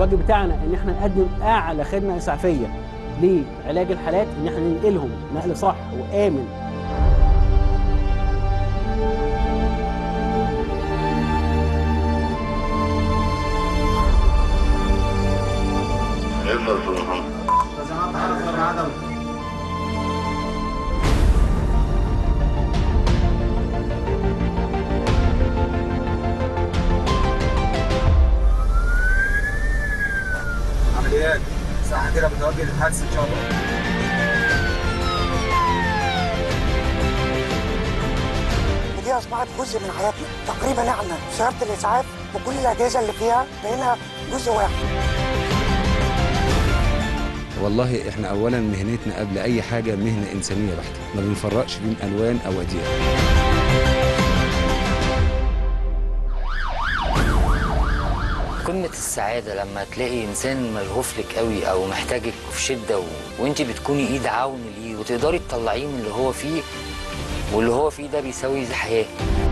الواجب بتاعنا ان احنا نقدم اعلى خدمه اسعافيه لعلاج الحالات ان احنا ننقلهم نقل صح وامن عمليات ساعة كده بتواجه الحادث إن شاء الله ودي اصبحت جزء من حياتنا تقريبا احنا سياره الاسعاف وكل الاجهزه اللي فيها بقينا جزء واحد والله احنا اولا مهنتنا قبل اي حاجه مهنه انسانيه بحته ما بنفرقش بين الوان او اديان قمة السعادة لما تلاقي إنسان ملهوف لك قوي أو محتاجك في شدة و... وأنت بتكوني إيد عون ليه وتقدري تطلعيه من اللي هو فيه واللي هو فيه ده بيساوي الحياة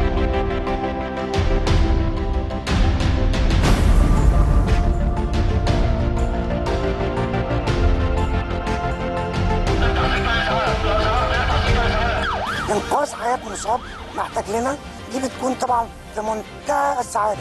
انقاذ حياه مصاب محتاج لنا دي بتكون طبعا في منتهى السعاده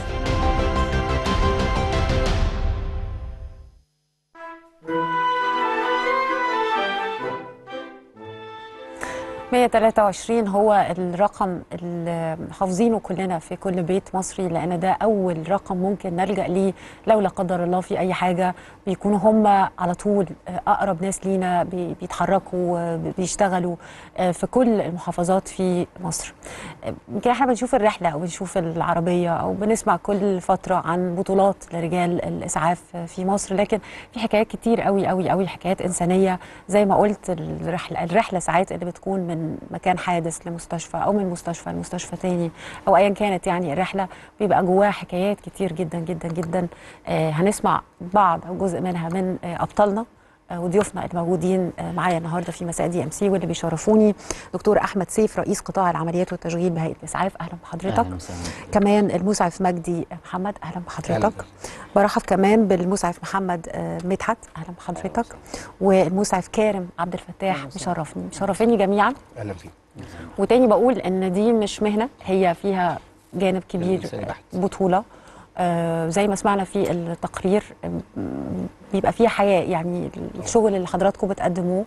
123 هو الرقم اللي حافظينه كلنا في كل بيت مصري لان ده اول رقم ممكن نلجا ليه لو لا قدر الله في اي حاجه بيكونوا هم على طول اقرب ناس لينا بي- بيتحركوا بيشتغلوا في كل المحافظات في مصر يمكن احنا بنشوف الرحله او بنشوف العربيه او بنسمع كل فتره عن بطولات لرجال الاسعاف في مصر لكن في حكايات كتير قوي قوي قوي حكايات انسانيه زي ما قلت الرحله الرحله ساعات اللي بتكون من مكان حادث لمستشفى او من مستشفى لمستشفى تاني او ايا كانت يعني الرحله بيبقى جواها حكايات كتير جدا جدا جدا آه هنسمع بعض او جزء منها من آه ابطالنا آه، وضيوفنا الموجودين آه، معايا النهارده في مساء دي ام سي واللي بيشرفوني دكتور احمد سيف رئيس قطاع العمليات والتشغيل بهيئه الاسعاف اهلا بحضرتك أهلاً وسهلاً. كمان المسعف مجدي محمد اهلا أهلاً بحضرتك برحب كمان بالمسعف محمد آه، مدحت اهلا بحضرتك والمسعف كارم عبد الفتاح مشرفني مشرفيني جميعا اهلا فيك وتاني بقول ان دي مش مهنه هي فيها جانب كبير إنساني بحت. بطوله آه زي ما سمعنا في التقرير آم، بيبقى فيها حياه يعني الشغل اللي حضراتكم بتقدموه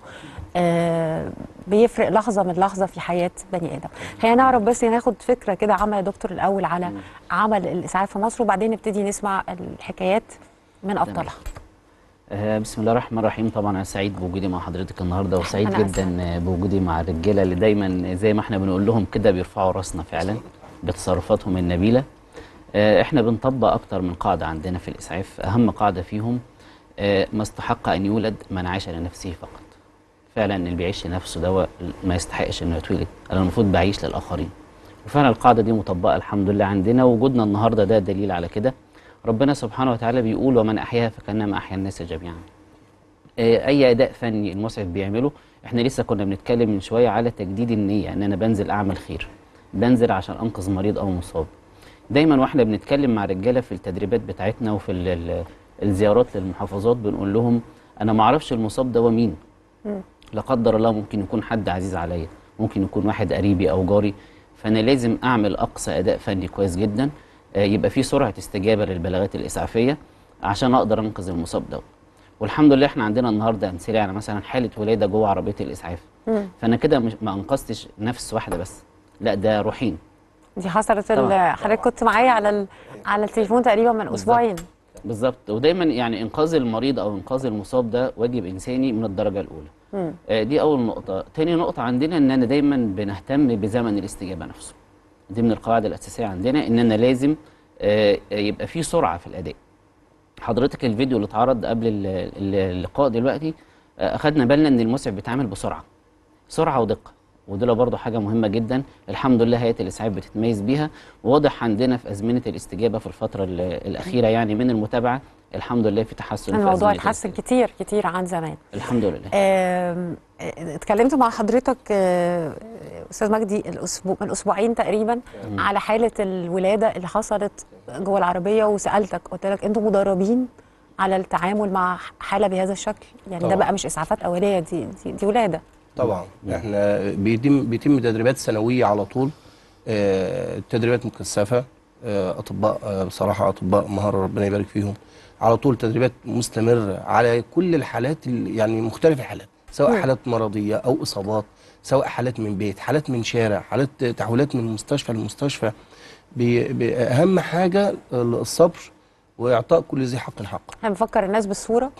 آه بيفرق لحظه من لحظه في حياه بني ادم خلينا نعرف بس ناخد فكره كده عامه يا دكتور الاول على عمل الاسعاف في مصر وبعدين نبتدي نسمع الحكايات من ابطالها آه، بسم الله الرحمن الرحيم طبعا انا سعيد بوجودي مع حضرتك النهارده وسعيد أنا جدا آه، بوجودي مع الرجاله اللي دايما زي ما احنا بنقول لهم كده بيرفعوا راسنا فعلا بتصرفاتهم النبيله آه، احنا بنطبق اكتر من قاعده عندنا في الاسعاف اهم قاعده فيهم آه، ما استحق ان يولد من عاش لنفسه فقط فعلا اللي بيعيش لنفسه ده ما يستحقش انه يتولد انا المفروض بعيش للاخرين وفعلا القاعده دي مطبقه الحمد لله عندنا وجودنا النهارده ده دليل على كده ربنا سبحانه وتعالى بيقول ومن احياها فكانما احيا الناس جميعا آه، اي اداء فني المسعف بيعمله احنا لسه كنا بنتكلم من شويه على تجديد النيه ان انا بنزل اعمل خير بنزل عشان انقذ مريض او مصاب دايما واحنا بنتكلم مع رجاله في التدريبات بتاعتنا وفي ال- ال- الزيارات للمحافظات بنقول لهم انا ما اعرفش المصاب ده هو مين لا قدر الله ممكن يكون حد عزيز عليا ممكن يكون واحد قريبي او جاري فانا لازم اعمل اقصى اداء فني كويس جدا آه، يبقى في سرعه استجابه للبلاغات الاسعافيه عشان اقدر انقذ المصاب ده والحمد لله احنا عندنا النهارده امثله يعني مثلا حاله ولاده جوه عربيه الاسعاف فانا كده مش ما انقذتش نفس واحده بس لا ده روحين دي حصلت ال- طبعاً. حضرتك كنت معايا على ال- على التليفون تقريبا من اسبوعين بالظبط ودايما يعني انقاذ المريض او انقاذ المصاب ده واجب انساني من الدرجه الاولى آه، دي اول نقطه تاني نقطه عندنا ان انا دايما بنهتم بزمن الاستجابه نفسه دي من القواعد الاساسيه عندنا ان انا لازم آه، آه، يبقى في سرعه في الاداء حضرتك الفيديو اللي اتعرض قبل ال- ال- اللقاء دلوقتي آه، اخدنا بالنا ان المسعف بيتعامل بسرعه سرعه ودقه ودول برضه حاجه مهمه جدا الحمد لله هيئه الاسعاف بتتميز بيها وواضح عندنا في ازمنه الاستجابه في الفتره ال- الاخيره يعني من المتابعه الحمد لله في تحسن في الموضوع أزمنة اتحسن الاستجابة. كتير كتير عن زمان الحمد لله آم، آه، اتكلمت مع حضرتك آه، استاذ مجدي الاسبوع من اسبوعين تقريبا على حاله الولاده اللي حصلت جوه العربيه وسالتك قلت لك انتوا مدربين على التعامل مع حاله بهذا الشكل يعني ده طبعاً. بقى مش اسعافات اوليه دي دي, دي ولاده طبعا احنا بيتم بيتم تدريبات سنويه على طول آه، تدريبات مكثفه آه، اطباء آه، بصراحه اطباء مهاره ربنا يبارك فيهم على طول تدريبات مستمره على كل الحالات ال- يعني مختلف الحالات سواء مم. حالات مرضيه او اصابات سواء حالات من بيت حالات من شارع حالات تحويلات من مستشفى لمستشفى بي- بي- اهم حاجه الصبر واعطاء كل ذي حق حقه احنا بنفكر الناس بالصوره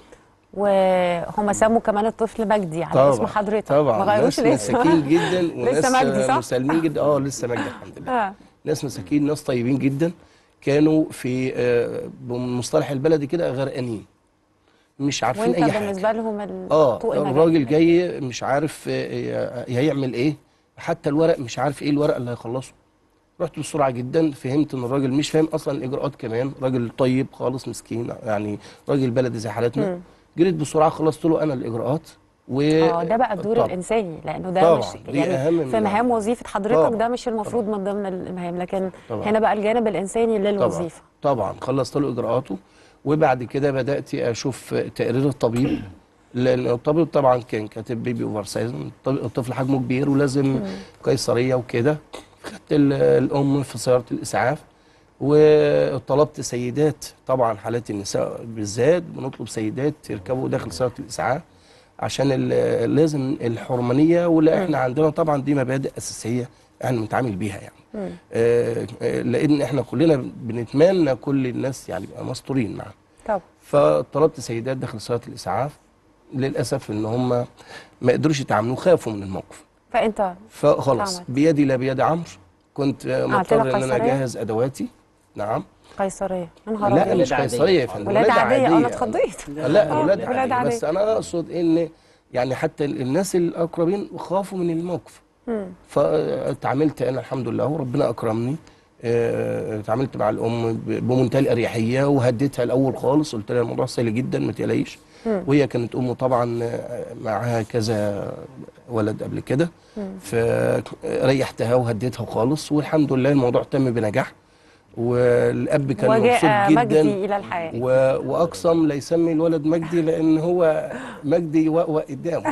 وهم سموا كمان الطفل مجدي على اسم حضرتك طبعا ما غيروش ناس الاسم مساكين جدا وناس لسه مجدي صح؟ مسالمين جدا اه لسه مجدي الحمد لله آه. ناس مساكين ناس طيبين جدا كانوا في آه، بمصطلح البلدي كده غرقانين مش عارفين وانت اي حاجه بالنسبه لهم ال- اه طوق النجاة. الراجل جاي مش عارف آه، هيعمل ايه حتى الورق مش عارف ايه الورق اللي هيخلصه رحت بسرعه جدا فهمت ان الراجل مش فاهم اصلا الاجراءات كمان راجل طيب خالص مسكين يعني راجل بلدي زي حالتنا مم. جريت بسرعه خلصت له انا الاجراءات و اه ده بقى الدور طبعاً. الانساني لانه ده طبعاً، مش دي يعني أهم من- في مهام وظيفه حضرتك طبعاً، ده مش المفروض من ضمن المهام لكن طبعاً. هنا بقى الجانب الانساني للوظيفه طبعا خلصت له اجراءاته وبعد كده بدات اشوف تقرير الطبيب لان الطبيب طبعا كان كاتب بيبي اوفر سايز الطفل حجمه كبير ولازم قيصريه وكده خدت ال- الام في سياره الاسعاف وطلبت سيدات طبعا حالات النساء بالذات بنطلب سيدات يركبوا داخل سياره الاسعاف عشان ال- لازم الحرمانيه واللي احنا عندنا طبعا دي مبادئ اساسيه احنا بنتعامل بيها يعني مم. آه، آه، لان احنا كلنا بنتمنى كل الناس يعني يبقى مستورين معانا طب فطلبت سيدات داخل صالات الاسعاف للاسف ان هم ما قدروش يتعاملوا خافوا من الموقف فانت فخلاص عملت. بيدي لا بيد عمرو كنت آه، عملت مضطر لها ان انا قيصرية؟ اجهز ادواتي نعم قيصريه يا نهار لا أبيض. مش قيصريه يا فندم ولاد عاديه انا اتخضيت لا آه، ولاد ولاد عاديه بس عادية. انا اقصد ان يعني حتى الناس الاقربين خافوا من الموقف مم. فتعاملت انا الحمد لله وربنا اكرمني آه، اتعاملت مع الام ب- بمنتهى الاريحيه وهديتها الاول خالص قلت لها الموضوع سهل جدا ما تقلقيش مم. وهي كانت ام طبعا آه، معاها كذا ولد قبل كده مم. فريحتها وهديتها خالص والحمد لله الموضوع تم بنجاح والاب كان وجاء مبسوط جدا مجدي الى الحياه و... واقسم لا يسمي الولد مجدي لان هو مجدي يوقوق قدامه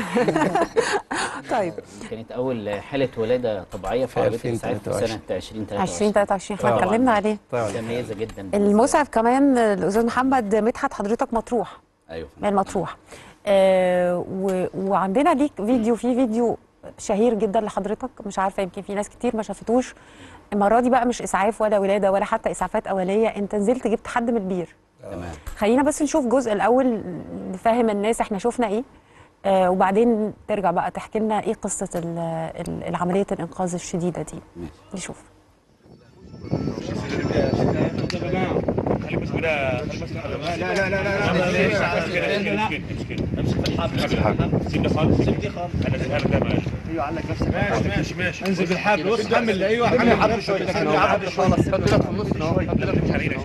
طيب كانت اول حاله ولاده طبيعيه في في عربيه الاسعاف في 2023. سنه 2023 2023 احنا طبعاً. اتكلمنا عليه متميزه جدا المسعف كمان الاستاذ محمد مدحت حضرتك مطروح ايوه من مطروح آه و... وعندنا ليك فيديو في فيديو شهير جدا لحضرتك مش عارفه يمكن في ناس كتير ما شافتوش المره دي بقى مش اسعاف ولا ولاده ولا حتى اسعافات اوليه انت نزلت جبت حد من البير تمام خلينا بس نشوف جزء الاول نفهم الناس احنا شفنا ايه آه وبعدين ترجع بقى تحكي لنا ايه قصه ال- ال- العمليه الانقاذ الشديده دي ماشي. نشوف انزل بالحبل بص حمل ايوه حمل الحبل شويه حمل الحبل شويه حط لك في النص شويه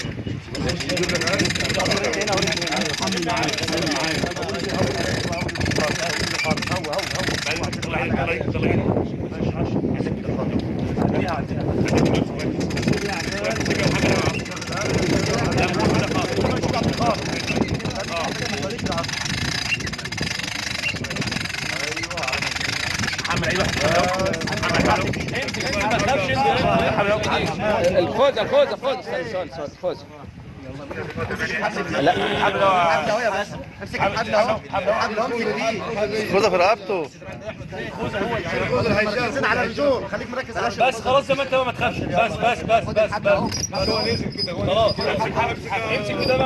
الخوذ الخوذ الخوذ استنى استنى الخوذ خذها في رقبته على الرجول خليك مركز على بس خلاص زي ما انت ما تخافش بس بس بس بس بس هو نزل كده خلاص امسك كده بقى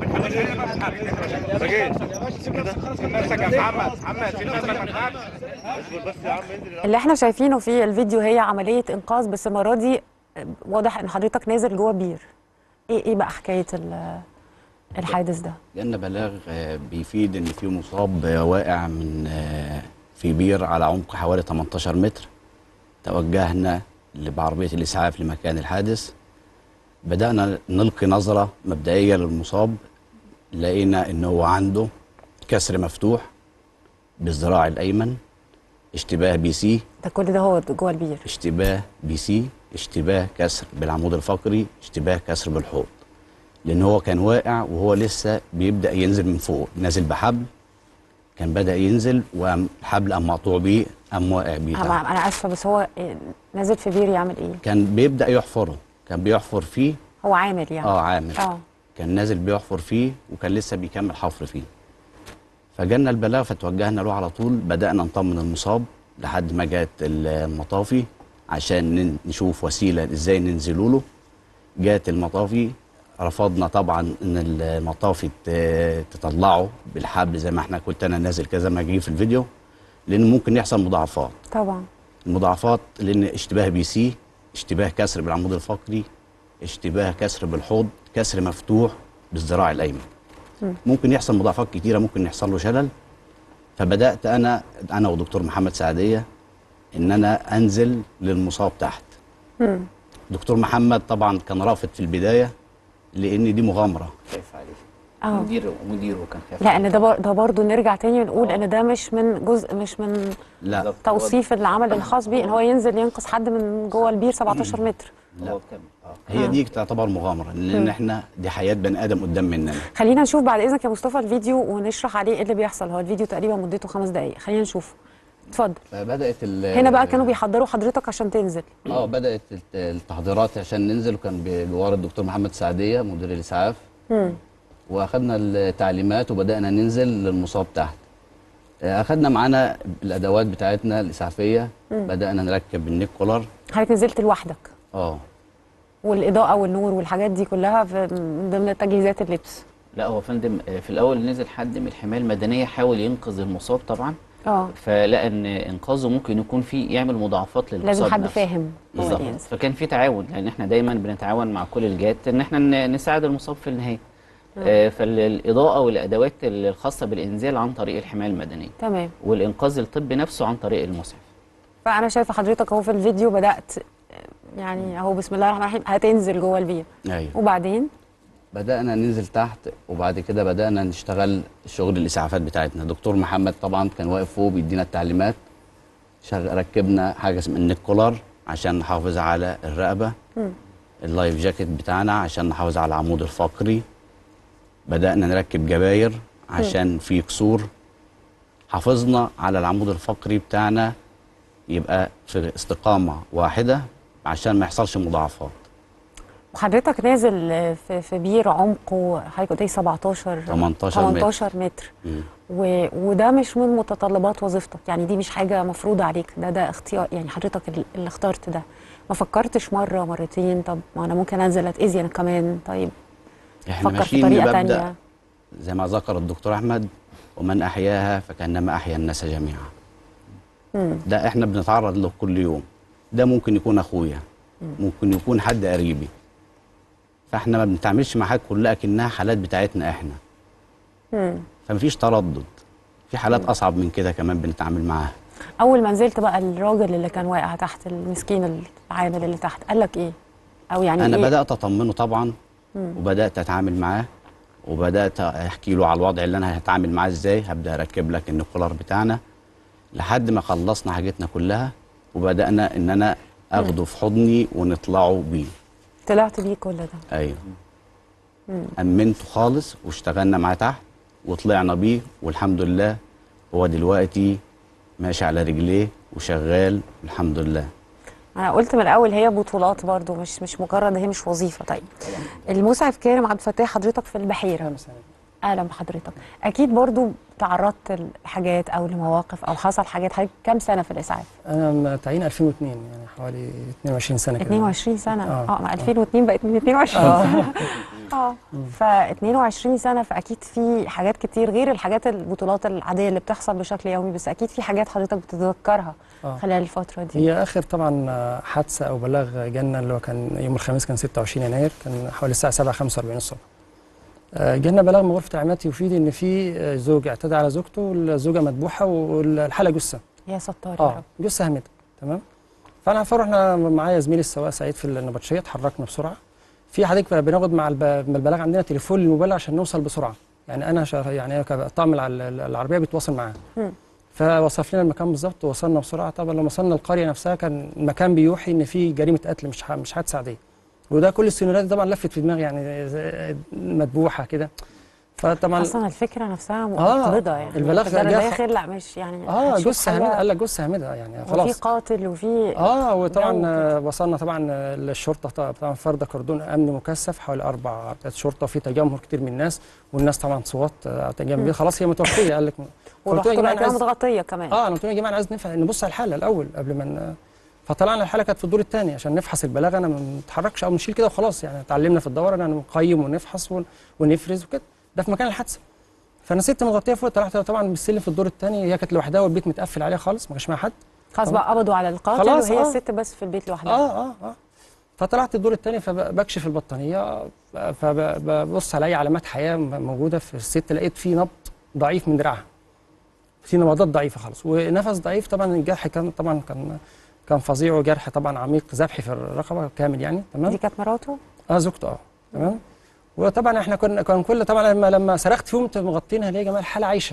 امسك كده نفسك يا محمد محمد سيب نفسك ما تخافش اصبر بس يا عم انزل اللي احنا شايفينه في الفيديو هي عمليه انقاذ بس المره دي آه، واضح ان حضرتك نازل جوه بير ايه ايه بقى حكايه ال- الحادث ده جالنا بلاغ آه، بيفيد ان في مصاب آه، واقع من آه، في بير على عمق حوالي 18 متر توجهنا بعربيه الاسعاف لمكان الحادث بدانا نلقي نظره مبدئيه للمصاب لقينا ان هو عنده كسر مفتوح بالذراع الايمن اشتباه بي سي ده كل ده هو جوه البير اشتباه بي سي اشتباه كسر بالعمود الفقري اشتباه كسر بالحوض لان هو كان واقع وهو لسه بيبدا ينزل من فوق نازل بحبل كان بدا ينزل والحبل قام مقطوع بيه قام واقع بيه تحت. انا انا اسفه بس هو إيه، نازل في بير يعمل ايه كان بيبدا يحفره كان بيحفر فيه هو عامل يعني اه عامل اه كان نازل بيحفر فيه وكان لسه بيكمل حفر فيه فجالنا البلاغ فتوجهنا له على طول بدأنا نطمن المصاب لحد ما جت المطافي عشان ن- نشوف وسيلة ازاي ننزلوا له جات المطافي رفضنا طبعا ان المطافي ت- تطلعه بالحبل زي ما احنا كنت انا نازل كذا ما جه في الفيديو لان ممكن يحصل مضاعفات طبعا المضاعفات لان اشتباه بي سي اشتباه كسر بالعمود الفقري اشتباه كسر بالحوض كسر مفتوح بالذراع الايمن مم. ممكن يحصل مضاعفات كتيره ممكن يحصل له شلل فبدات انا انا ودكتور محمد سعديه ان انا انزل للمصاب تحت مم. دكتور محمد طبعا كان رافض في البدايه لان دي مغامره خايف عليه اه مدير مديره كان خايف لا ان ده بر- ده برضه نرجع تاني ونقول ان ده مش من جزء مش من لا توصيف العمل الخاص بيه ان هو ينزل ينقذ حد من جوه البير 17 متر لا هي دي تعتبر مغامره لان مم. احنا دي حياه بني ادم قدام مننا خلينا نشوف بعد اذنك يا مصطفى الفيديو ونشرح عليه ايه اللي بيحصل هو الفيديو تقريبا مدته خمس دقائق خلينا نشوف اتفضل فبدات ال- هنا بقى كانوا بيحضروا حضرتك عشان تنزل اه بدات الت- التحضيرات عشان ننزل وكان بجوار الدكتور محمد سعديه مدير الاسعاف مم. واخدنا التعليمات وبدانا ننزل للمصاب تحت آه، اخدنا معانا الادوات بتاعتنا الاسعافيه مم. بدانا نركب النيك كولر حضرتك نزلت لوحدك اه والاضاءه والنور والحاجات دي كلها في من ضمن تجهيزات اللبس لا هو فندم آه، في الاول نزل حد من الحمايه المدنيه حاول ينقذ المصاب طبعا اه فلقى ان انقاذه ممكن يكون فيه يعمل مضاعفات للمصاب لازم حد نفسه. فاهم هو بالظبط ينزل. فكان في تعاون لان احنا دايما بنتعاون مع كل الجهات ان احنا ن- نساعد المصاب في النهايه مم. آه، فالاضاءه والادوات الخاصه بالانزال عن طريق الحمايه المدنيه تمام والانقاذ الطبي نفسه عن طريق المسعف فانا شايفه حضرتك اهو في الفيديو بدات يعني اهو بسم الله الرحمن الرحيم هتنزل جوه البير ايوه وبعدين بدانا ننزل تحت وبعد كده بدانا نشتغل شغل الاسعافات بتاعتنا دكتور محمد طبعا كان واقف فوق بيدينا التعليمات شغل ركبنا حاجه اسمها النيك كولر عشان نحافظ على الرقبه مم. اللايف جاكيت بتاعنا عشان نحافظ على العمود الفقري بدأنا نركب جباير عشان في كسور حافظنا على العمود الفقري بتاعنا يبقى في استقامة واحدة عشان ما يحصلش مضاعفات وحضرتك نازل في, في بير عمقه حضرتك قلت لي 17 18 متر. 18 متر مم. و... وده مش من متطلبات وظيفتك يعني دي مش حاجه مفروضه عليك ده ده اختيار يعني حضرتك ال- اللي اخترت ده ما فكرتش مره مرتين طب ما انا ممكن انزل اتاذي انا كمان طيب احنا فكر في ماشيين طريقه بمبدأ تانية زي ما ذكر الدكتور أحمد ومن أحياها فكأنما أحيا الناس جميعا مم. ده احنا بنتعرض له كل يوم ده ممكن يكون أخويا ممكن يكون حد قريبي فاحنا ما بنتعاملش مع حاجة كلها كأنها حالات بتاعتنا احنا مم. فمفيش تردد في حالات اصعب من كده كمان بنتعامل معاها اول ما نزلت بقى الراجل اللي كان واقع تحت المسكين العامل اللي تحت قال لك ايه او يعني انا إيه؟ بدات اطمنه طبعا مم. وبدات اتعامل معاه وبدات احكي له على الوضع اللي انا هتعامل معاه ازاي هبدا اركب لك النيكولار بتاعنا لحد ما خلصنا حاجتنا كلها وبدانا ان انا اخده في حضني ونطلعوا بيه طلعت بيه كل ده ايوه مم. امنته خالص واشتغلنا معاه تحت وطلعنا بيه والحمد لله هو دلوقتي ماشي على رجليه وشغال الحمد لله انا قلت من الاول هي بطولات برضو مش مش مجرد هي مش وظيفه طيب المسعف كريم عبد الفتاح حضرتك في البحيره اهلا بحضرتك اكيد برضو تعرضت لحاجات او لمواقف او حصل حاجات حضرتك كام سنه في الاسعاف انا تعيين 2002 يعني حوالي 22 سنه كده 22 سنه آه. اه ما 2002 بقت من 22 آه. سنه اه ف 22 سنه فاكيد في حاجات كتير غير الحاجات البطولات العاديه اللي بتحصل بشكل يومي بس اكيد في حاجات حضرتك بتتذكرها آه. خلال الفتره دي هي اخر طبعا حادثه او بلاغ جالنا اللي هو كان يوم الخميس كان 26 يناير كان حوالي الساعه 7:45 الصبح آه، جالنا بلاغ من غرفه العمليات يفيد ان في آه، زوج اعتدى على زوجته والزوجه مذبوحه والحاله جثه يا ستار يا اه رب جثه هامده تمام فانا فرحنا معايا زميلي السواق سعيد في النبطشيه اتحركنا بسرعه في حضرتك بقى بناخد مع الب- من البلاغ عندنا تليفون للمبلغ عشان نوصل بسرعه يعني انا شا- يعني طاقم الع- العربيه بيتواصل معاه مم. فوصف لنا المكان بالظبط ووصلنا بسرعه طبعا لما وصلنا القريه نفسها كان المكان بيوحي ان في جريمه قتل مش ح- مش حادثه عاديه وده كل السيناريوهات دي طبعا لفت في دماغي يعني زي- مدبوحه كده فطبعا اصلا الفكره نفسها آه، مقلده يعني البلاغ ده جه- داخل لا مش يعني اه هتشوف جثه حاجة- هامده قال لك جثه هامده يعني وفي خلاص قاتل وفي اه جو وطبعا كده. آه، وصلنا طبعا آه، للشرطه طبعا طبعاً فرد كردون امن مكثف حوالي اربع بتاعت شرطه وفي تجمهر كتير من الناس والناس طبعا صوات آه، تجمهر مم. خلاص هي متوفيه قال لك قلت لهم ورحتوا يا جماعه لقيتوها أنا عايز متغطيه كمان اه انا قلت لهم يا جماعه انا عايز نفح- نبص على الحاله الاول قبل ما ن- فطلعنا الحاله كانت في الدور الثاني عشان نفحص البلاغه انا ما نتحركش او نشيل كده وخلاص يعني اتعلمنا في الدوره ان نقيم ونفحص ون- ونفرز وكده ده في مكان الحادثه فانا سبت مغطيه فوق طلعت طبعا بالسلم في الدور الثاني هي كانت لوحدها والبيت متقفل عليها خالص ما كانش معاها حد خلاص طبعاً. بقى قبضوا على القاتل خلاص، وهي آه. الست بس في البيت لوحدها اه اه اه فطلعت الدور الثاني فبكشف البطانيه فببص على اي علامات حياه م- موجوده في الست لقيت في نبض ضعيف من دراعها في نبضات ضعيفه خالص ونفس ضعيف طبعا الجرح كان طبعا كان كان فظيع وجرح طبعا عميق ذبحي في الرقبه كامل يعني تمام دي كانت مراته اه زوجته اه تمام وطبعا احنا كنا كان كل طبعا لما لما صرخت فيهم انتوا مغطينها ليه يا جماعه الحاله عايشه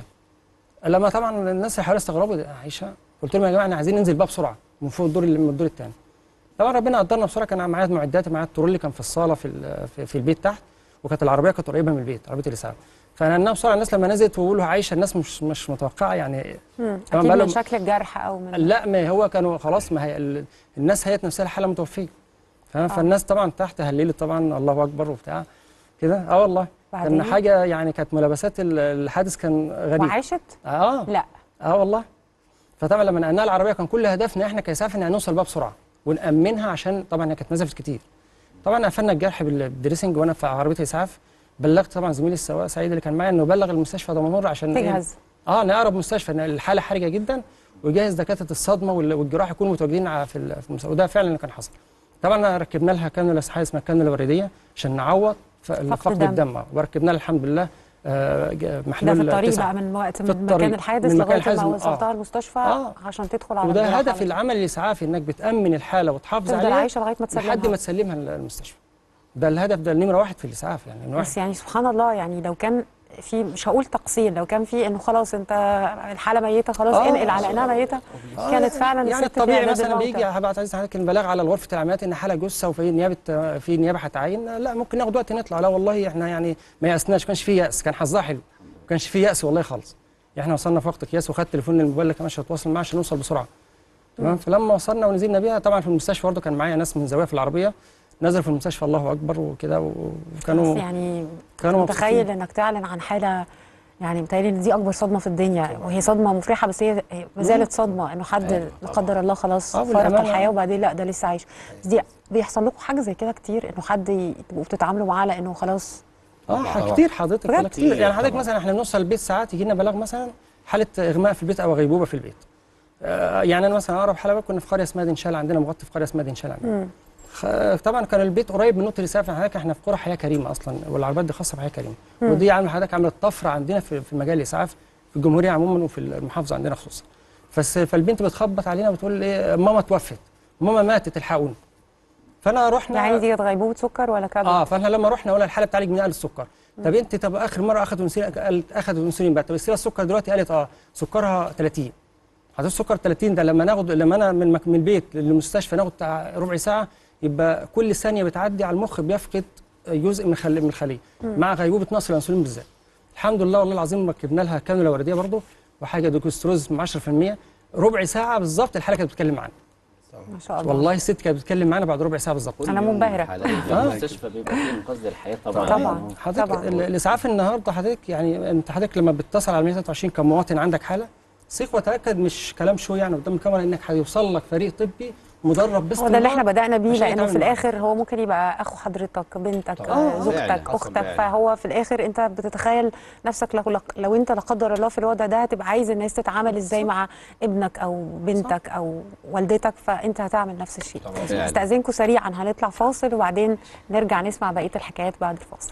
لما طبعا الناس اللي حوالي استغربوا ده عايشه قلت لهم يا جماعه احنا عايزين ننزل بقى بسرعه من فوق الدور اللي من الدور الثاني طبعا ربنا قدرنا بسرعه كان معايا معدات معايا الترولي كان في الصاله في ال- في, في البيت تحت وكانت العربيه كانت قريبه من البيت عربيه الاسعاف فنقلناها بسرعه الناس لما نزلت ويقولوا عايشه الناس مش مش متوقعه يعني مم. طبعاً اكيد بقى من لهم- شكل الجرح او من لا ما هو كانوا خلاص ما هي ال- الناس هيت نفسها الحاله متوفيه فاهم فالناس طبعا تحت هللت طبعا الله اكبر وبتاع كده اه والله بعدين؟ كان حاجه يعني كانت ملابسات ال- الحادث كان غريب وعاشت اه لا اه والله فطبعا لما نقلناها العربيه كان كل هدفنا احنا كاسعاف ان هنوصل بقى بسرعه ونامنها عشان طبعا هي كانت نزفت كتير طبعا قفلنا الجرح بال- بالدريسنج وانا في عربيه اسعاف بلغت طبعا زميلي السواق سعيد اللي كان معايا انه بلغ المستشفى دمنهور عشان إيه؟ تجهز اه نقرب مستشفى إن الحاله حرجه جدا ويجهز دكاتره الصدمه وال- والجراح يكونوا متواجدين ع- في ال- في المستشفى وده فعلا اللي كان حصل طبعا ركبنا لها كانولا حاجه اسمها كانولا ورديه عشان نعوض ف- فقد دم. الدم آه، وركبنا لها الحمد لله آه، ج- ده محلول في الطريق تسعة. بقى من وقت في من الطريق. مكان الحادث من مكان لغايه الحادث ما من- وصلتها آه. المستشفى آه. عشان تدخل على وده الجراحة هدف على العمل الاسعافي انك بتامن الحاله وتحافظ تفضل عليها عايشة لغاية ما تسلمها. لحد ما تسلمها للمستشفى ده الهدف ده النمره واحد في الاسعاف يعني إن واحد بس يعني سبحان الله يعني لو كان في مش هقول تقصير لو كان في انه خلاص انت الحاله ميته خلاص آه. انقل على انها ميته آه، كانت فعلا يعني الست في الطبيعي إعداد مثلا الموتى. بيجي هبعت عايز حضرتك البلاغ على غرفه العمليات ان حاله جثه وفي نيابه في نيابه هتعين لا ممكن ناخد وقت نطلع لا والله احنا يعني ما يأسناش ما كانش في يأس كان حظها حلو ما كانش في يأس والله خالص احنا وصلنا في وقت قياس وخدت تليفون الموبايل كمان عشان اتواصل معاه عشان نوصل بسرعه تمام فلما وصلنا ونزلنا بيها طبعا في المستشفى برضه كان معايا ناس من زوايا في العربيه نزلوا في المستشفى الله اكبر وكده وكانوا بس يعني كانوا متخيل مبسوطين. انك تعلن عن حاله يعني متهيألي ان دي اكبر صدمه في الدنيا وهي صدمه مفرحه بس هي هي ما زالت صدمه انه حد لا قدر الله خلاص آه، فارق بالأمانة. الحياه وبعدين لا ده لسه عايش بس دي بيحصل لكم حاجه زي كده كتير انه حد ي- تبقوا بتتعاملوا معاه لانه خلاص اه ح- كتير حضرتك بجد؟ والله كتير يعني كتير حضرتك مثلا احنا بنوصل البيت ساعات يجي لنا بلاغ مثلا حاله اغماء في البيت او غيبوبه في البيت آه يعني انا مثلا اقرب حاله بقى كنا في قريه اسمها دنشال عندنا مغطي في قريه اسمها دنشال عندنا مم. خ- طبعا كان البيت قريب من نقطه الاسعاف يعني حضرتك احنا في قرى حياه كريمه اصلا والعربيات دي خاصه بحياه كريمه مم. ودي عامله حضرتك عملت طفره عندنا في في مجال الاسعاف في الجمهوريه عموما وفي المحافظه عندنا خصوصا بس فالبنت بتخبط علينا بتقول ايه ماما توفت ماما ماتت الحقوني فانا رحنا يعني دي كانت غيبوبه سكر ولا كبد؟ اه فاحنا لما رحنا قلنا الحاله بتعالج من نقل السكر طب انت طب اخر مره اخذت انسولين قالت اخذت انسولين بقى طب السيره السكر دلوقتي قالت اه سكرها 30 حضرتك السكر 30 ده لما ناخد لما انا من مك- من البيت للمستشفى ناخد بتاع ربع ساعه يبقى كل ثانيه بتعدي على المخ بيفقد جزء من خل... من الخليه مم. مع غيبوبه نقص الانسولين بالذات الحمد لله والله العظيم ركبنا لها كانولا ورديه برضه وحاجه دوكستروز من 10% ربع ساعه بالظبط الحاله كانت بتتكلم معانا ما شاء الله والله الست كانت بتتكلم معانا بعد ربع ساعه بالظبط أنا منبهرة. آه. المستشفى بيبقى فيه انقاذ للحياه طبعا طبعا حضرتك ال- الاسعاف النهارده حضرتك يعني انت حضرتك لما بتتصل على 123 كمواطن عندك حاله ثق وتاكد مش كلام شو يعني قدام الكاميرا انك هيوصل لك فريق طبي مدرب بس هو ده اللي احنا بدأنا بيه عشان لأنه يتعامل في معاك. الآخر هو ممكن يبقى أخو حضرتك بنتك طبعاً. آه، آه، زوجتك فعلاً، حصل أختك فعلاً. فهو في الآخر أنت بتتخيل نفسك لو, لو أنت لا قدر الله في الوضع ده هتبقى عايز الناس تتعامل إزاي مع ابنك أو بنتك أو والدتك فأنت هتعمل نفس الشيء فعلاً. استأذنكم سريعا هنطلع فاصل وبعدين نرجع نسمع بقية الحكايات بعد الفاصل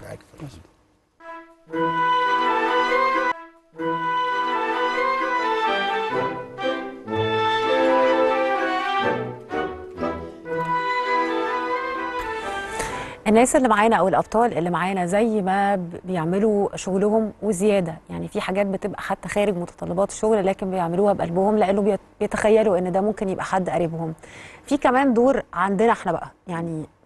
الناس اللي معانا او الابطال اللي معانا زي ما ب- بيعملوا شغلهم وزياده يعني في حاجات بتبقى حتى خارج متطلبات الشغل لكن بيعملوها بقلبهم لانه بيت- بيتخيلوا ان ده ممكن يبقى حد قريبهم في كمان دور عندنا احنا بقى يعني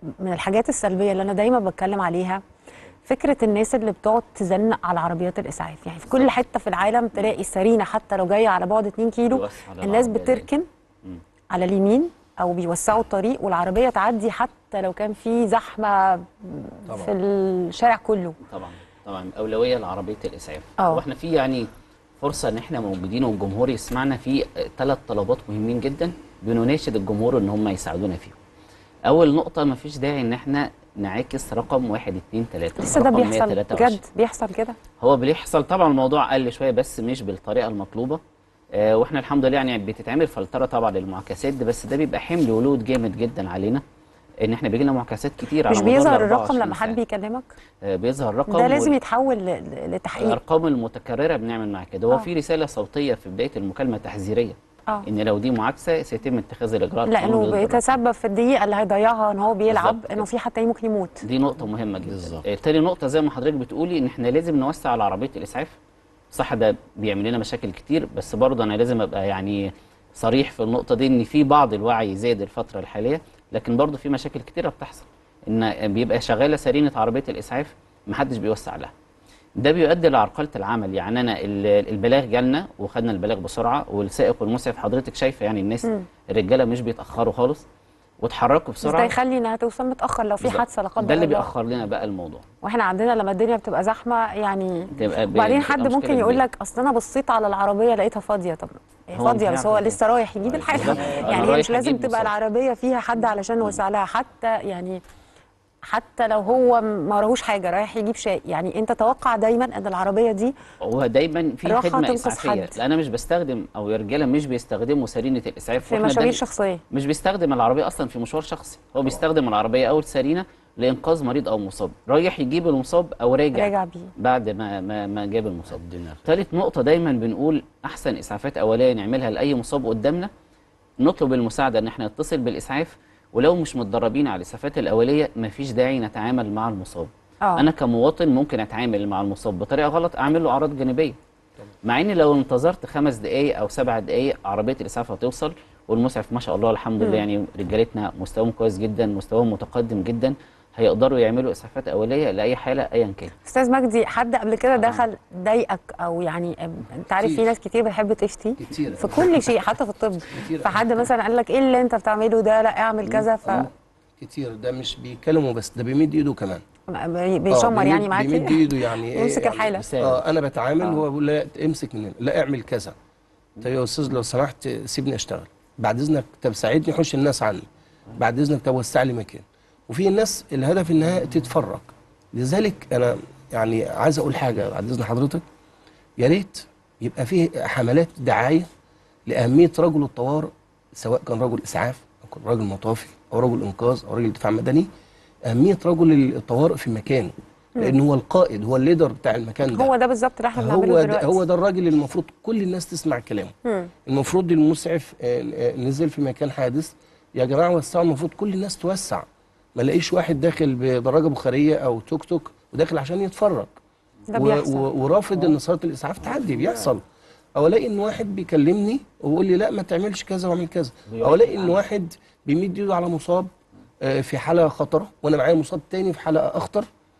من الحاجات السلبيه اللي انا دايما بتكلم عليها فكره الناس اللي بتقعد تزنق على عربيات الاسعاف يعني في كل حته في العالم تلاقي سرينه حتى لو جايه على بعد 2 كيلو بيوسع على الناس العربية بتركن على اليمين او بيوسعوا الطريق والعربيه تعدي حتى لو كان في زحمه في الشارع كله طبعا طبعا اولويه لعربيه الاسعاف اه. واحنا في يعني فرصه ان احنا موجودين والجمهور يسمعنا في ثلاث طلبات مهمين جدا بنناشد الجمهور ان هم يساعدونا فيهم اول نقطه ما فيش داعي ان احنا نعاكس رقم واحد اتنين تلاته لسه ده رقم بيحصل 123. بجد بيحصل كده هو بيحصل طبعا الموضوع قل شويه بس مش بالطريقه المطلوبه آه واحنا الحمد لله يعني بتتعمل فلتره طبعا للمعاكسات ده بس ده بيبقى حمل ولود جامد جدا علينا ان احنا بيجي لنا معاكسات كتير على مش مدار بيظهر ال الرقم 24 لما حد ساعة. بيكلمك آه بيظهر رقم ده لازم وال- يتحول ل- ل- لتحقيق الارقام المتكرره بنعمل معاها كده هو آه. في رساله صوتيه في بدايه المكالمه تحذيريه اه ان لو دي معاكسه سيتم اتخاذ الاجراءات لانه القانونية ضد بيتسبب في الدقيقه اللي هيضيعها ان هو بيلعب بالظبط انه في حد تاني ممكن يموت دي نقطة مهمة جدا. آه، تاني نقطة زي ما حضرتك بتقولي إن إحنا لازم نوسع على عربية الإسعاف. صح ده بيعمل لنا مشاكل كتير بس برضه أنا لازم أبقى يعني صريح في النقطة دي إن في بعض الوعي زاد الفترة الحالية لكن برضه في مشاكل كتيرة بتحصل. إن بيبقى شغالة سرينة عربية الإسعاف محدش بيوسع لها. ده بيؤدي لعرقلة العمل يعني أنا ال- البلاغ جالنا وخدنا البلاغ بسرعة والسائق والمسعف حضرتك شايفة يعني الناس مم. الرجالة مش بيتأخروا خالص واتحركوا بس بسرعة ده يخلي انها توصل متاخر لو في بالظبط. حادثه لا قدر ده اللي الله. بيأخر لنا بقى الموضوع واحنا عندنا لما الدنيا بتبقى زحمه يعني تبقى ب- وبعدين بتبقى حد مشكلة ممكن يقول كبيرة. لك اصل انا بصيت على العربيه لقيتها فاضيه طب هي هو فاضيه أنت بس هو عارفة لسه رايح يجيب الحاجه بالظبط. أنا يعني هي رايح مش لازم أجيب تبقى بالظبط. العربيه فيها حد علشان نوسع لها حتى يعني حتى لو هو ما وراهوش حاجه رايح يجيب شيء يعني انت توقع دايما ان العربيه دي هو دايما في راحة خدمه تنقذ اسعافيه حد. لا انا مش بستخدم او يا رجاله مش بيستخدموا سرينه الاسعاف في وإحنا مشاوير دايما- شخصيه مش بيستخدم العربيه اصلا في مشوار شخصي هو بيستخدم العربيه او السرينه لانقاذ مريض او مصاب رايح يجيب المصاب او راجع راجع بيه بعد ما ما, ما جاب المصاب ثالث نقطه دايما بنقول احسن اسعافات اوليه نعملها لاي مصاب قدامنا نطلب المساعده ان احنا نتصل بالاسعاف ولو مش متدربين على الاسعافات الاوليه مفيش داعي نتعامل مع المصاب اه انا كمواطن ممكن اتعامل مع المصاب بطريقه غلط اعمل له اعراض جانبيه مع ان لو انتظرت خمس دقائق او سبع دقائق عربيه الاسعاف هتوصل والمسعف ما شاء الله الحمد مم. لله يعني رجالتنا مستواهم كويس جدا مستواهم متقدم جدا هيقدروا يعملوا اسعافات اوليه لاي حاله ايا كان استاذ مجدي حد قبل كده دخل ضايقك او يعني انت عارف في كتير. ناس كتير بتحب تشتي كتير في كل شيء حتى في الطب كتير. فحد مثلا قال لك ايه اللي انت بتعمله ده لا اعمل كذا ف آه، كتير ده مش بيكلمه بس ده بيمد ايده كمان بي- آه، بيشمر بيمد- يعني معاك بيمد ايده يعني إيه يمسك يعني الحالة. اه انا بتعامل آه. هو بيقول لا امسك من هنا لا اعمل كذا طيب يا استاذ لو سمحت سيبني اشتغل بعد اذنك طب ساعدني حوش الناس عني بعد اذنك طب وسع لي مكان وفي ناس الهدف انها تتفرج لذلك انا يعني عايز اقول حاجه بعد اذن حضرتك يا ريت يبقى فيه حملات دعايه لاهميه رجل الطوارئ سواء كان رجل اسعاف او كان رجل مطافي او رجل انقاذ او رجل دفاع مدني اهميه رجل الطوارئ في مكانه لان هو القائد هو الليدر بتاع المكان ده هو ده بالظبط اللي احنا بنعمله هو ده دلوقتي هو ده الراجل اللي المفروض كل الناس تسمع كلامه مم. المفروض المسعف آه، آه، نزل في مكان حادث يا جماعه وسعوا المفروض كل الناس توسع ما الاقيش واحد داخل بدراجه بخاريه او توك توك وداخل عشان يتفرج ده و- بيحصل. و- ورافض ان صلاه الاسعاف تعدي بيحصل او الاقي ان واحد بيكلمني ويقول لي لا ما تعملش كذا واعمل كذا او الاقي ان واحد بيمد ايده على مصاب آه، في حاله خطره وانا معايا مصاب تاني في حاله اخطر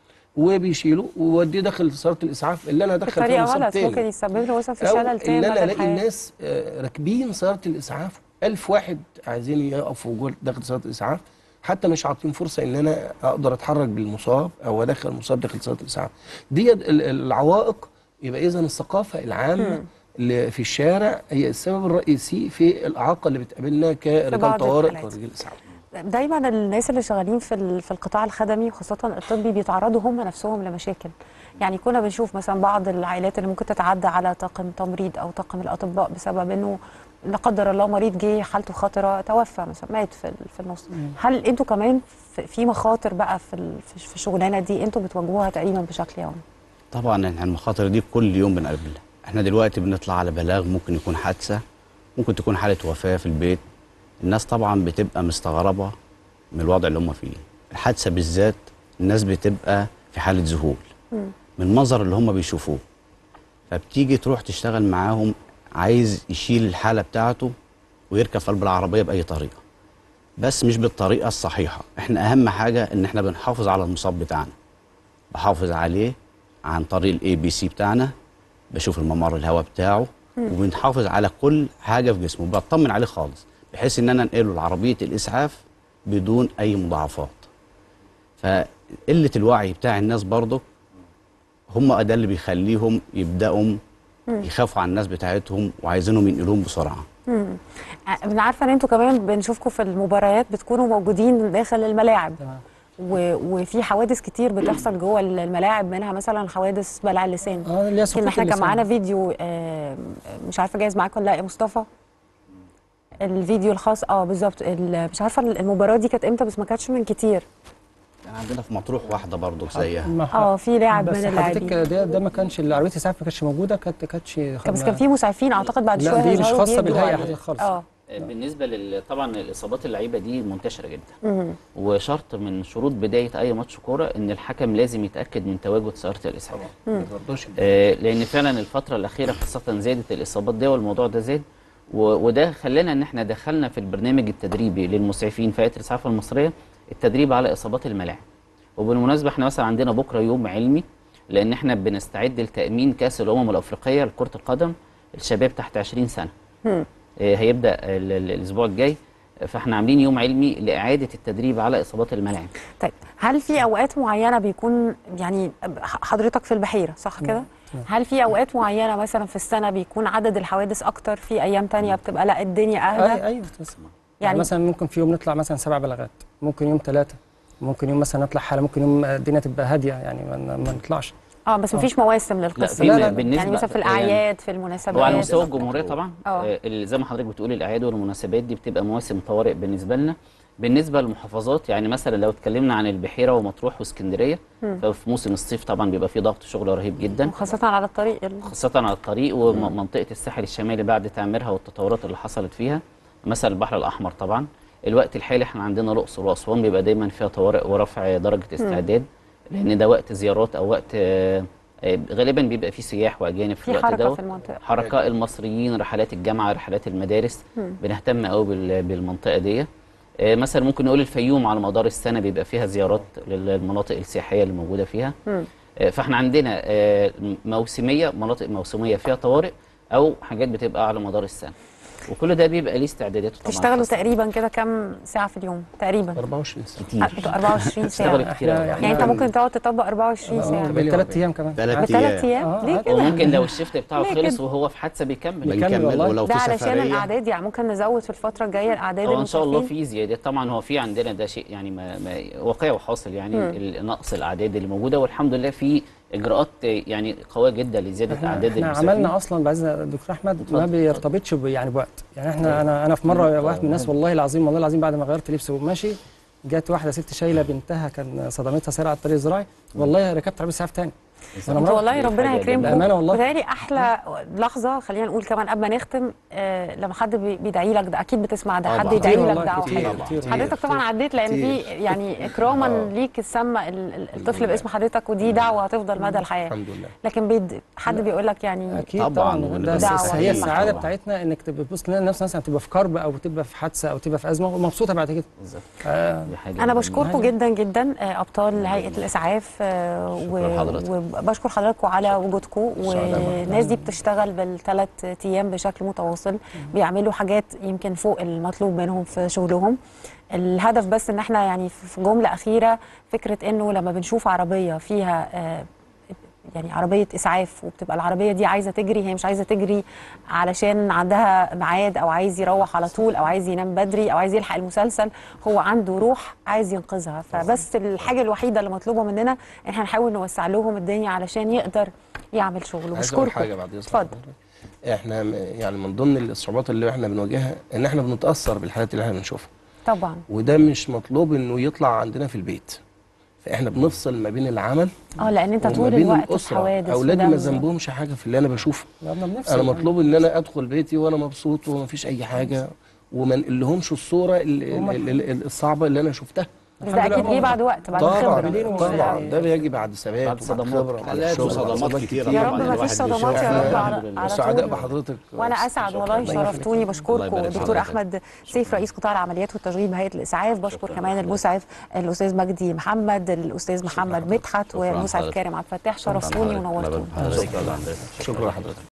وبيشيله ووديه داخل صاله الاسعاف اللي انا ادخل فيها بطريقه مصاب غلط تاني ممكن يسبب له مثلا في أو شلل تام ان انا مدى الاقي الحياه الناس آه، راكبين سياره الاسعاف ألف واحد عايزين يقفوا جوه داخل سياره الاسعاف حتى مش عاطين فرصه ان انا اقدر اتحرك بالمصاب او ادخل المصاب داخل سياره الاسعاف دي ال- ال- العوائق يبقى اذا الثقافه العامه اللي في الشارع هي السبب الرئيسي في الاعاقه اللي بتقابلنا كرجال بعض طوارئ الحالات. ورجال اسعاف دايما الناس اللي شغالين في ال- في القطاع الخدمي وخاصه الطبي بيتعرضوا هم نفسهم لمشاكل يعني كنا بنشوف مثلا بعض العائلات اللي ممكن تتعدى على طاقم تمريض او طاقم الاطباء بسبب انه لا قدر الله مريض جه حالته خطره توفى مثلا مات في ال- في النص هل انتوا كمان في- في مخاطر بقى في ال- في في الشغلانه دي انتوا بتواجهوها تقريبا بشكل يومي طبعا احنا المخاطر دي كل يوم بنقابلها احنا دلوقتي بنطلع على بلاغ ممكن يكون حادثه ممكن تكون حاله وفاه في البيت الناس طبعا بتبقى مستغربه من الوضع اللي هم فيه الحادثه بالذات الناس بتبقى في حاله ذهول من المنظر اللي هم بيشوفوه فبتيجي تروح تشتغل معاهم عايز يشيل الحاله بتاعته ويركب في قلب العربيه باي طريقه بس مش بالطريقه الصحيحه احنا اهم حاجه ان احنا بنحافظ على المصاب بتاعنا بحافظ عليه عن طريق الاي بي سي بتاعنا بشوف الممر الهواء بتاعه مم. وبنحافظ على كل حاجه في جسمه بطمن عليه خالص بحيث ان انا انقله لعربيه الاسعاف بدون اي مضاعفات فقله الوعي بتاع الناس برضه هم ده اللي بيخليهم يبداوا مم. يخافوا على الناس بتاعتهم وعايزينهم ينقلوهم بسرعه مم. انا عارفه ان انتوا كمان بنشوفكم في المباريات بتكونوا موجودين داخل الملاعب و... وفي حوادث كتير بتحصل جوه الملاعب منها مثلا حوادث بلع اللسان اه اللي هي سقوط يمكن احنا كان اللسان. معانا فيديو آه، مش عارفه جايز معاك ولا لا يا مصطفى الفيديو الخاص اه بالظبط ال- مش عارفه المباراه دي كانت امتى بس ما كانتش من كتير كان عندنا في مطروح واحده برضه زيها ما ح- اه في لاعب بس من حضرتك اللاعبين ده ده ما كانش عربيه الاسعاف ما كانتش موجوده كانت كانتش كان- بس كان في مسعفين اعتقد بعد لا، شويه دي مش هيظهروا خاصة بيدوا بالهيئة على- حضرتك خالص. اه بالنسبه لل... طبعا الاصابات اللعيبه دي منتشره جدا مم. وشرط من شروط بدايه اي ماتش كوره ان الحكم لازم يتاكد من تواجد سياره الاسعاف مم. آه لان فعلا الفتره الاخيره خاصه زادت الاصابات دي والموضوع ده زاد و... وده خلانا ان احنا دخلنا في البرنامج التدريبي للمسعفين في هيئه الاسعاف المصريه التدريب على اصابات الملاعب وبالمناسبه احنا مثلا عندنا بكره يوم علمي لان احنا بنستعد لتامين كاس الامم الافريقيه لكره القدم الشباب تحت 20 سنه مم. آه، هيبدا ال- ال- الاسبوع الجاي فاحنا عاملين يوم علمي لاعاده التدريب على اصابات الملاعب طيب هل في اوقات معينه بيكون يعني ح- حضرتك في البحيره صح كده هل في اوقات معينه مثلا في السنه بيكون عدد الحوادث اكتر في ايام تانية بتبقى لا الدنيا أي اهدى ايوه بس يعني- يعني مثلا ممكن في يوم نطلع مثلا سبع بلاغات ممكن يوم ثلاثه ممكن يوم مثلا نطلع حاله ممكن يوم الدنيا تبقى هاديه يعني ما, ما نطلعش اه بس مفيش مواسم للقصه في- دي. بالنسبة- يعني مثلا في الاعياد في المناسبات هو على مستوى الجمهوريه طبعا اه آه، اللي زي ما حضرتك بتقولي الاعياد والمناسبات دي بتبقى مواسم طوارئ بالنسبه لنا بالنسبه للمحافظات يعني مثلا لو اتكلمنا عن البحيره ومطروح واسكندريه مم. ففي موسم الصيف طبعا بيبقى فيه ضغط شغل رهيب جدا خاصه على الطريق ال- خاصة على الطريق ومنطقة الساحل الشمالي بعد تعميرها والتطورات اللي حصلت فيها مثلا البحر الأحمر طبعا الوقت الحالي احنا عندنا الأقصر وأسوان بيبقى دايما فيها طوارئ ورفع درجة استعداد لأن ده وقت زيارات أو وقت آه، آه، غالبا بيبقى فيه سياح وأجانب في في الوقت حركه دوت في المنطقه حركة المصريين رحلات الجامعة رحلات المدارس مم. بنهتم قوي بال- بالمنطقة دي آه، مثلا ممكن نقول الفيوم على مدار السنة بيبقى فيها زيارات للمناطق السياحية اللي موجودة فيها مم. آه، فاحنا عندنا آه، موسميه مناطق موسميه فيها طوارئ او حاجات بتبقى على مدار السنه وكل ده بيبقى ليه استعداداته طبعا تشتغلوا خاصة. تقريبا كده كام ساعه في اليوم تقريبا 24 ساعه كتير بتبقى 24 ساعه اشتغلت كتير أوي. يعني انت ممكن تقعد تطبق 24 ساعه ثلاث ايام كمان ثلاث بثلاث ايام ايام ليه كده وممكن لو الشيفت بتاعه ليه خلص كده؟ وهو في حادثه بيكمل بنكمل والله. ولو ده في علشان سفريه الاعداد يعني ممكن نزود في الفتره الجايه الاعداد هو ان شاء الله المسافرين. في زيادات طبعا هو في عندنا ده شيء يعني ما, ما واقعي وحاصل يعني مم. ال- نقص الاعداد اللي موجوده والحمد لله في اجراءات يعني قويه جدا لزياده احنا, اعداد احنا المسافرين عملنا اصلا بعد إذن الدكتور احمد ما اتفضل. بيرتبطش ب- يعني بوقت يعني احنا انا انا في مره واحد من الناس والله العظيم والله العظيم بعد ما غيرت لبسي وماشي جت واحده ست شايله بنتها كان صدمتها سياره على الطريق الزراعي والله ركبت عربيه اسعاف تاني وانا انتوا مروح والله ربنا حاجة يكرمكم بأمانة والله. بتهيألي احلى لحظه خلينا نقول كمان قبل ما نختم آه لما حد بي- بيدعي لك ده اكيد بتسمع ده حد طبعاً. يدعي كتير لك والله، ده او كتير، حاجه كتير. حضرتك طبعا عديت لان في يعني اكراما ليك سمى ال- ال- الطفل باسم حضرتك ودي دعوه هتفضل مدى الحياه الحمد لله لكن بيد حد بيقول لك يعني اكيد طبعاً، طبعا, وبنبقى ده بس دعوة هي لله. السعاده طبعاً. بتاعتنا انك تبقى تبص تلاقي نفسك مثلا تبقى في كرب او تبقى في حادثه او تبقى في ازمه ومبسوطه بعد كده بالظبط آه، دي حاجة انا جميلة. بشكركم جدا جدا آه، ابطال هيئه الاسعاف آه، شكرا حضرتك. وبشكر حضراتكم على وجودكم والناس دي بتشتغل بالثلاث ايام بشكل متواصل بيعملوا حاجات يمكن فوق المطلوب منهم في شغلهم الهدف بس ان احنا يعني في جمله اخيره فكره انه لما بنشوف عربيه فيها آه، يعني عربية إسعاف وبتبقى العربية دي عايزة تجري هي مش عايزة تجري علشان عندها ميعاد أو عايز يروح على طول أو عايز ينام بدري أو عايز يلحق المسلسل هو عنده روح عايز ينقذها فبس الحاجة الوحيدة اللي مطلوبة مننا إن احنا نحاول نوسع لهم الدنيا علشان يقدر يعمل شغله عايز اقول بشكركم حاجه بعد اذنك اتفضل احنا م- يعني من ضمن الصعوبات اللي احنا بنواجهها ان احنا بنتاثر بالحالات اللي احنا بنشوفها طبعا وده مش مطلوب انه يطلع عندنا في البيت فاحنا بنفصل ما بين العمل اه لأن أنت وما طول بين الوقت في الأسرة. حوادث اولادي ودم. ما ذنبهمش حاجه في اللي انا بشوفه احنا بنفصل انا مطلوب ان انا ادخل بيتي وانا مبسوط ومفيش اي حاجه وما انقلهمش الصوره ال- هم- ال- ال- ال- الصعبه اللي انا شفتها بس ده اكيد جه بعد وقت بعد طبعا خبره طبعا ده بيجي بعد ثبات بعد وبعد صدمات. خبره وبعد لا، شغل صدمات وصدمات كتيرة يا رب طبعاً ما الواحد فيش صدمات بيشوف. يا رب إحنا على على سعداء طول. بحضرتك وانا اسعد والله شرفتوني الله بشكركم يبارك دكتور فيك. احمد سيف رئيس قطاع العمليات والتشغيل بهيئه الاسعاف بشكر كمان المسعف الاستاذ مجدي محمد الاستاذ محمد مدحت شكراً والمسعف حضرتك. كارم عبد الفتاح شكراً شرفتوني حضرتك. ونورتوني شكرا شكرا لحضرتك